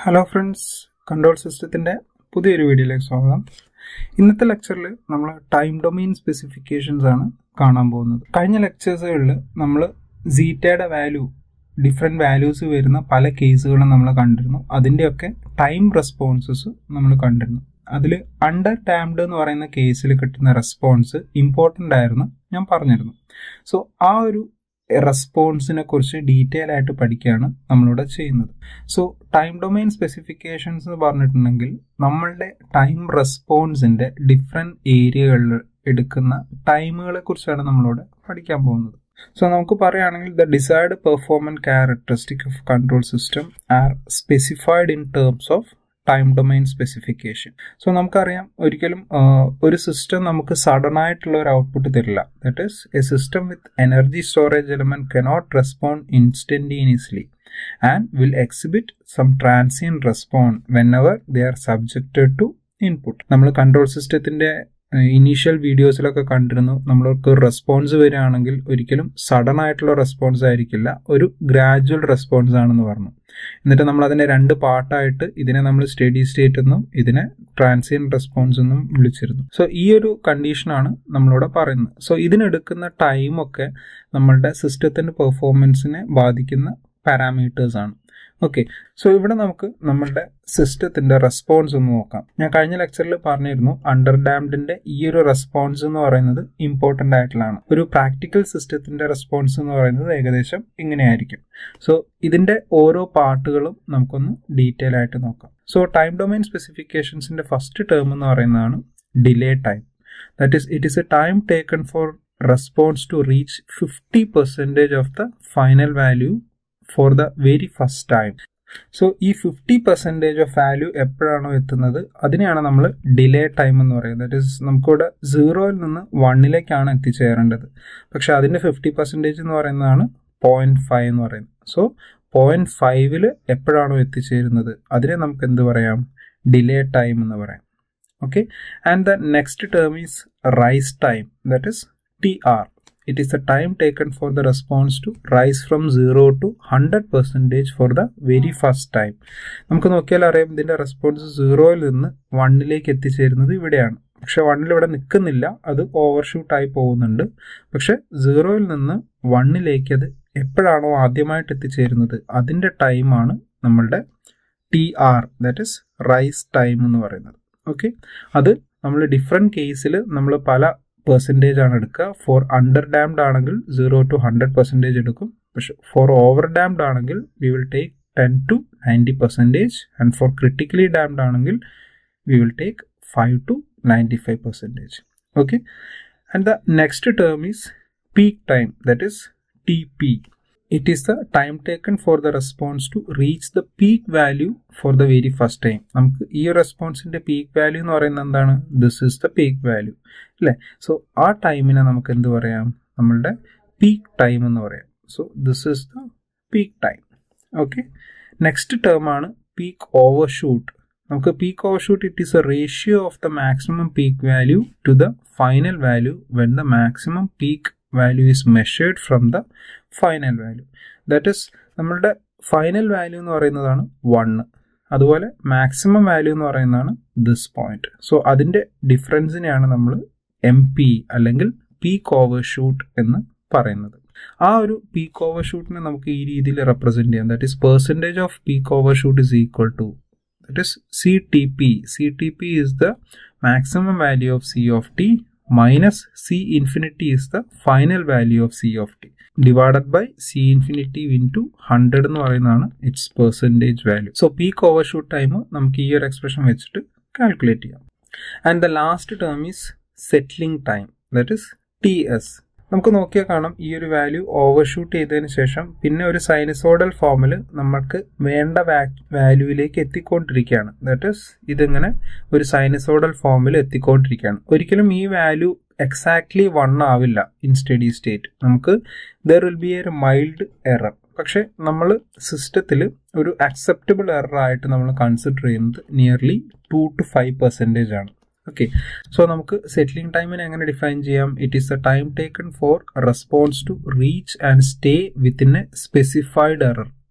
hello friends control സിസ്റ്റത്തിൻ്റെ പുതിയൊരു വീഡിയോയിലേക്ക് സ്വാഗതം ഇന്നത്തെ ലെക്ചറിൽ നമ്മൾ ടൈം ഡൊമെയിൻ സ്പെസിഫിക്കേഷൻസ് ആണ് കാണാൻ പോകുന്നത് കഴിഞ്ഞ ലെക്ചേഴ്സുകളിൽ നമ്മൾ സീറ്റയുടെ വാല്യൂ ഡിഫറെൻറ്റ് വാല്യൂസ് വരുന്ന പല കേസുകളും നമ്മൾ കണ്ടിരുന്നു അതിൻ്റെയൊക്കെ ടൈം റെസ്പോൺസസ് നമ്മൾ കണ്ടിരുന്നു അതിൽ അണ്ടർ ടാംഡ് എന്ന് പറയുന്ന കേസിൽ കിട്ടുന്ന റെസ്പോൺസ് ഇമ്പോർട്ടൻ്റ് ആയിരുന്നു ഞാൻ പറഞ്ഞിരുന്നു സോ ആ ഒരു റെസ്പോൺസിനെ കുറിച്ച് ഡീറ്റെയിൽ ആയിട്ട് പഠിക്കുകയാണ് നമ്മളിവിടെ ചെയ്യുന്നത് സോ ടൈം ഡൊമൈൻ സ്പെസിഫിക്കേഷൻസ് എന്ന് പറഞ്ഞിട്ടുണ്ടെങ്കിൽ നമ്മളുടെ ടൈം റെസ്പോൺസിന്റെ ഡിഫറെൻറ്റ് ഏരിയകളിൽ എടുക്കുന്ന ടൈമുകളെ കുറിച്ചാണ് നമ്മളിവിടെ പഠിക്കാൻ പോകുന്നത് സോ നമുക്ക് പറയുകയാണെങ്കിൽ the desired performance characteristic of control system are specified in terms of time domain specification so നമുക്കറിയാം ഒരിക്കലും ഒരു സിസ്റ്റം നമുക്ക് സഡൻ ആയിട്ടുള്ള ഒരു ഔട്ട്പുട്ട് തരില്ല that is a system with energy storage element cannot respond instantaneously and will exhibit some transient respond whenever they are subjected to input നമ്മൾ control സിസ്റ്റത്തിന്റെ initial വീഡിയോസിലൊക്കെ കണ്ടിരുന്നു നമ്മൾക്ക് റെസ്പോൺസ് വരികയാണെങ്കിൽ ഒരിക്കലും സഡൻ ആയിട്ടുള്ള റെസ്പോൺസ് ആയിരിക്കില്ല ഒരു ഗ്രാജുവൽ റെസ്പോൺസ് ആണെന്ന് പറഞ്ഞു എന്നിട്ട് നമ്മൾ അതിനെ രണ്ട് പാർട്ടായിട്ട് ഇതിനെ നമ്മൾ സ്റ്റഡി സ്റ്റേറ്റ് എന്നും ഇതിനെ ട്രാൻസിയൻ റെസ്പോൺസ് എന്നും വിളിച്ചിരുന്നു സോ ഈ ഒരു കണ്ടീഷനാണ് നമ്മളിവിടെ പറയുന്നത് സോ ഇതിനെടുക്കുന്ന ടൈമൊക്കെ നമ്മളുടെ സിസ്റ്റത്തിന്റെ പെർഫോമൻസിനെ ബാധിക്കുന്ന പാരാമീറ്റേഴ്സ് ആണ് ഓക്കെ സോ ഇവിടെ നമുക്ക് നമ്മളുടെ സിസ്റ്റത്തിന്റെ റെസ്പോൺസ് ഒന്ന് നോക്കാം ഞാൻ കഴിഞ്ഞ ലെക്ചറിൽ പറഞ്ഞിരുന്നു അണ്ടർ ഡാംഡിന്റെ ഈ ഒരു റെസ്പോൺസ് എന്ന് പറയുന്നത് ഇമ്പോർട്ടന്റ് ആയിട്ടുള്ളതാണ് ഒരു പ്രാക്ടിക്കൽ സിസ്റ്റത്തിന്റെ റെസ്പോൺസ് എന്ന് പറയുന്നത് ഏകദേശം ഇങ്ങനെയായിരിക്കും സോ ഇതിന്റെ ഓരോ പാർട്ടുകളും നമുക്കൊന്ന് ഡീറ്റെയിൽ ആയിട്ട് നോക്കാം സോ ടൈം ഡൊമൈൻ സ്പെസിഫിക്കേഷൻസിന്റെ ഫസ്റ്റ് ടേം എന്ന് പറയുന്നതാണ് delay time that is it is a time taken for response to reach fifty percentage of the final value for the very first time so ഈ fifty percentage of value എപ്പോഴാണോ എത്തുന്നത് അതിനെയാണ് നമ്മൾ delay time എന്ന് പറയുന്നത് that is നമുക്കിവിടെ സീറോയിൽ നിന്ന് വണ്ണിലേക്കാണ് എത്തിച്ചേരേണ്ടത് പക്ഷെ അതിൻ്റെ ഫിഫ്റ്റി പെർസെൻറ്റേജ് എന്ന് പറയുന്നതാണ് പോയിന്റ് ഫൈവ് എന്ന് പറയുന്നത് സോ പോയിന്റ് ഫൈവിൽ എപ്പോഴാണോ എത്തിച്ചേരുന്നത് അതിനെ നമുക്ക് എന്ത് പറയാം ഡിലേ ടൈം എന്ന് പറയാം okay and the next term is rise time that is T R it is the time taken for the response to rise from 0 to 100 percentage for the very first time നമുക്ക് നോക്കിയാൽ അറിയാം ഇതിന്റെ response സീറോയിൽ നിന്ന് വണ്ണിലേക്ക് എത്തിച്ചേരുന്നത് ഇവിടെയാണ് പക്ഷെ വണ്ണിൽ ഇവിടെ നിൽക്കുന്നില്ല അത് ഓവർഷൂട്ട് ആയി പോകുന്നുണ്ട് പക്ഷെ സീറോയിൽ നിന്ന് വണ്ണിലേക്ക് അത് എപ്പോഴാണോ ആദ്യമായിട്ട് എത്തിച്ചേരുന്നത് അതിന്റെ ടൈമാണ് നമ്മളുടെ T R that is rise time എന്ന് പറയുന്നത് ഓക്കെ അത് നമ്മൾ ഡിഫറെൻറ്റ് കേസിൽ നമ്മൾ പല പെർസെൻറ്റേജ് ആണ് എടുക്കുക ഫോർ അണ്ടർ ഡാംഡ് ആണെങ്കിൽ സീറോ ടു ഹൺഡ്രഡ് പെർസെൻറ്റേജ് എടുക്കും പക്ഷെ ഫോർ ഓവർ ഡാംഡ് ആണെങ്കിൽ we will take ten to ninety percentage and for critically damped ആണെങ്കിൽ we will take five to ninety five percentage okay and the next term is peak time that is T P it is the time taken for the response to reach the peak value for the very first time നമുക്ക് ഈ റെസ്പോൺസിന്റെ peak value എന്ന് പറയുന്നത് എന്താണ് this is the peak value അല്ലേ so ആ ടൈമിനെ നമുക്ക് എന്ത് പറയാം നമ്മളുടെ പീക്ക് ടൈം എന്ന് പറയാം so this is the peak time okay next term ആണ് പീക്ക് ഓവർ ഷൂട്ട് നമുക്ക് peak overshoot it is a ratio of the maximum peak value to the final value when the maximum peak value is measured from the final value that is നമ്മളുടെ final value എന്ന് പറയുന്നതാണ് one അതുപോലെ maximum value എന്ന് പറയുന്നതാണ് this point so അതിൻ്റെ ഡിഫറൻസിനെയാണ് നമ്മൾ M P അല്ലെങ്കിൽ പീക്ക് ഓവർ ഷൂട്ട് എന്ന് പറയുന്നത് ആ ഒരു പീക്ക് ഓവർ ഷൂട്ടിനെ നമുക്ക് ഈ രീതിയിൽ റെപ്രസെന്റ് ചെയ്യാം that is percentage of peak overshoot is equal to that is C T P C T P is the maximum value of C of T minus C infinity is the final value of C of T divided by C infinity into hundred എന്ന് പറയുന്നതാണ് it's percentage value so peak overshoot time നമുക്ക് ഈ ഒരു expression വെച്ചിട്ട് calculate ചെയ്യാം and the last term is settling time that is T S നമുക്ക് നോക്കിയാൽ കാണാം ഈ ഒരു വാല്യൂ ഓവർഷൂട്ട് ചെയ്തതിന് ശേഷം പിന്നെ ഒരു സൈനസോഡൽ ഫോമിൽ നമ്മൾക്ക് വേണ്ട വാല്യൂവിലേക്ക് എത്തിക്കൊണ്ടിരിക്കുകയാണ് ദാറ്റ് ഇസ് ഇതിങ്ങനെ ഒരു സൈനസോഡൽ ഫോമിൽ എത്തിക്കൊണ്ടിരിക്കുകയാണ് ഒരിക്കലും ഈ വാല്യൂ എക്സാക്ട്ലി വൺ ആവില്ല ഇൻ സ്റ്റഡി സ്റ്റേറ്റ് നമുക്ക് there will be a mild error പക്ഷെ നമ്മൾ സിസ്റ്റത്തിൽ ഒരു അക്സെപ്റ്റബിൾ എറർ ആയിട്ട് നമ്മൾ കൺസിഡർ ചെയ്യുന്നത് nearly two to five percentage ആണ് ഓക്കെ സോ നമുക്ക് സെറ്റിലിംഗ് ടൈമിനെ എങ്ങനെ ഡിഫൈൻ ചെയ്യാം it is a time taken for response to reach and stay within a specified error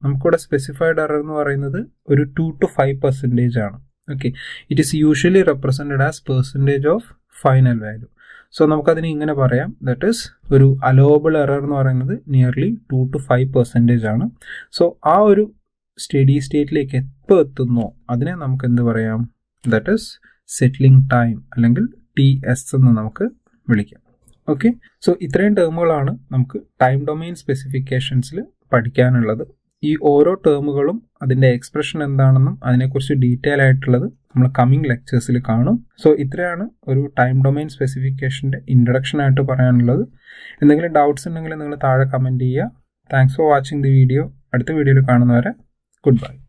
നമുക്കിവിടെ സ്പെസിഫൈഡ് എറർ എന്ന് പറയുന്നത് ഒരു ടു ടു ഫൈവ് പെർസെൻറ്റേജ് ആണ് okay it is usually represented as percentage of final value so നമുക്കതിന് ഇങ്ങനെ പറയാം that is ഒരു allowable error എന്ന് പറയുന്നത് nearly two to five percentage ആണ് സോ ആ ഒരു സ്റ്റഡി സ്റ്റേറ്റിലേക്ക് എപ്പോൾ എത്തുന്നോ അതിനെ നമുക്ക് എന്ത് പറയാം ദറ്റ് ഈസ് സെറ്റിലിംഗ് ടൈം അല്ലെങ്കിൽ ടി എസ് എന്ന് നമുക്ക് വിളിക്കാം ഓക്കെ സോ ഇത്രയും ടേമുകളാണ് നമുക്ക് ടൈം ഡൊമൈൻ സ്പെസിഫിക്കേഷൻസിൽ പഠിക്കാനുള്ളത് ഈ ഓരോ ടേമുകളും അതിൻ്റെ എക്സ്പ്രഷൻ എന്താണെന്നും അതിനെക്കുറിച്ച് ഡീറ്റെയിൽ ആയിട്ടുള്ളത് നമ്മൾ കമ്മിങ് ലെക്ചേഴ്സിൽ കാണും സോ ഇത്രയാണ് ഒരു ടൈം ഡൊമൈൻ സ്പെസിഫിക്കേഷൻ്റെ ഇൻട്രഡക്ഷൻ ആയിട്ട് പറയാനുള്ളത് എന്തെങ്കിലും ഡൗട്ട്സ് ഉണ്ടെങ്കിൽ നിങ്ങൾ താഴെ കമൻറ്റ് ചെയ്യുക thanks for watching the video അടുത്ത വീഡിയോയിൽ കാണുന്നവരെ ഗുഡ് ബൈ